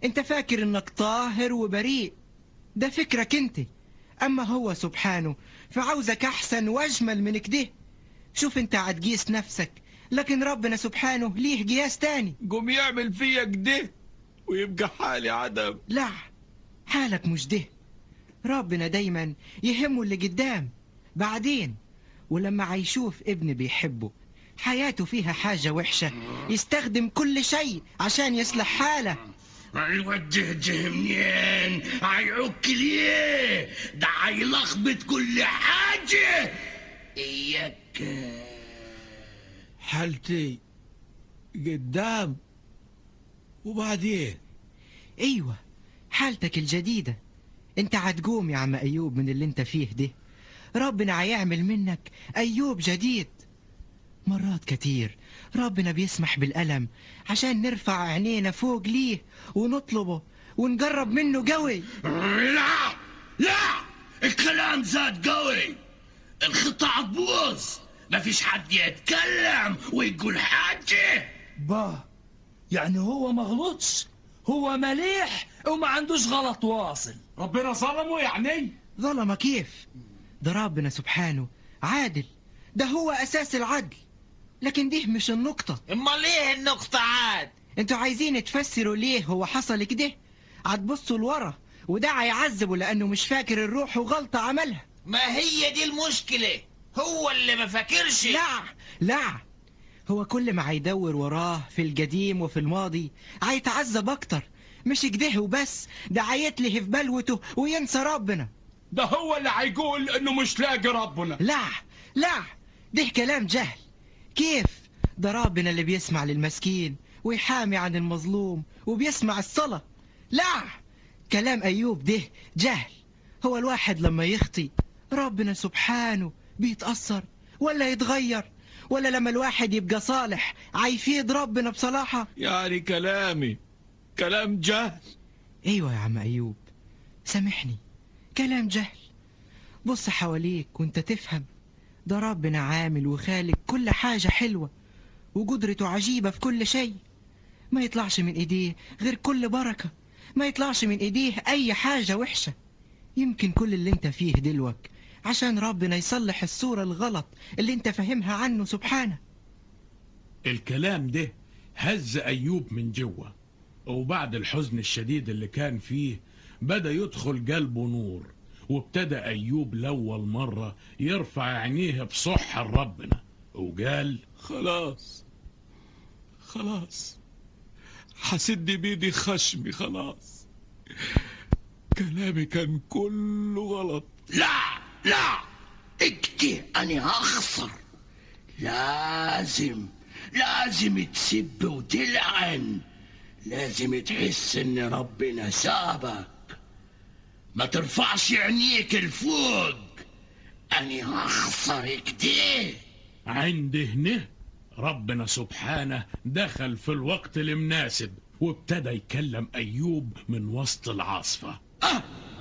انت فاكر انك طاهر وبريء ده فكرك انت اما هو سبحانه فعاوزك احسن واجمل من كده شوف انت هتقيس نفسك لكن ربنا سبحانه ليه قياس تاني قوم يعمل فيا كده ويبقى حالي عدم لا حالك مش ده ربنا دايما يهمه اللي قدام بعدين ولما هيشوف ابن بيحبه حياته فيها حاجة وحشة يستخدم كل شيء عشان يصلح حاله هيوجه منين هيعك ليه ده هيلخبط كل حاجة اياك حالتي قدام وبعدين ايوه حالتك الجديدة انت هتقوم يا عم ايوب من اللي انت فيه ده ربنا هيعمل منك ايوب جديد مرات كتير ربنا بيسمح بالألم عشان نرفع عينينا فوق ليه ونطلبه ونقرب منه قوي لا لا الكلام زاد قوي الخطة عبوظ مفيش حد يتكلم ويقول حاجة با يعني هو ما غلطش هو مليح وما عندوش غلط واصل ربنا ظلمه يعني ظلمة كيف ده ربنا سبحانه عادل ده هو أساس العدل لكن دي مش النقطة امال ليه النقطة عاد انتوا عايزين تفسروا ليه هو حصل كده هتبصوا لورا وده هيعذبه لأنه مش فاكر الروح وغلطة عملها ما هي دي المشكلة هو اللي ما فاكرش لا لا هو كل ما هيدور وراه في القديم وفي الماضي هيتعذب أكتر مش كده وبس ده هيتلهي في بلوته وينسى ربنا ده هو اللي هيقول انه مش لاقي ربنا لا لا ده كلام جهل كيف ده ربنا اللي بيسمع للمسكين ويحامي عن المظلوم وبيسمع الصلاة لا كلام أيوب ده جهل هو الواحد لما يخطي ربنا سبحانه بيتأثر ولا يتغير ولا لما الواحد يبقى صالح عيفيد ربنا بصلاحة يعني كلامي كلام جهل ايوه يا عم ايوب سامحني كلام جهل بص حواليك وانت تفهم ده ربنا عامل وخالق كل حاجة حلوة وقدرته عجيبة في كل شيء ما يطلعش من ايديه غير كل بركة ما يطلعش من ايديه اي حاجة وحشة يمكن كل اللي انت فيه دلوك عشان ربنا يصلح الصورة الغلط اللي انت فاهمها عنه سبحانه الكلام ده هز أيوب من جوه وبعد الحزن الشديد اللي كان فيه بدأ يدخل قلبه نور وابتدى أيوب لأول مرة يرفع عينيه بصح لربنا وقال خلاص خلاص حسد بيدي خشمي خلاص كلامي كان كله غلط لا لا اكتي انا هخسر لازم لازم تسب وتلعن لازم تحس ان ربنا سابك ما ترفعش عينيك لفوق انا هخسر كده عند هنا ربنا سبحانه دخل في الوقت المناسب وابتدى يكلم أيوب من وسط العاصفة أه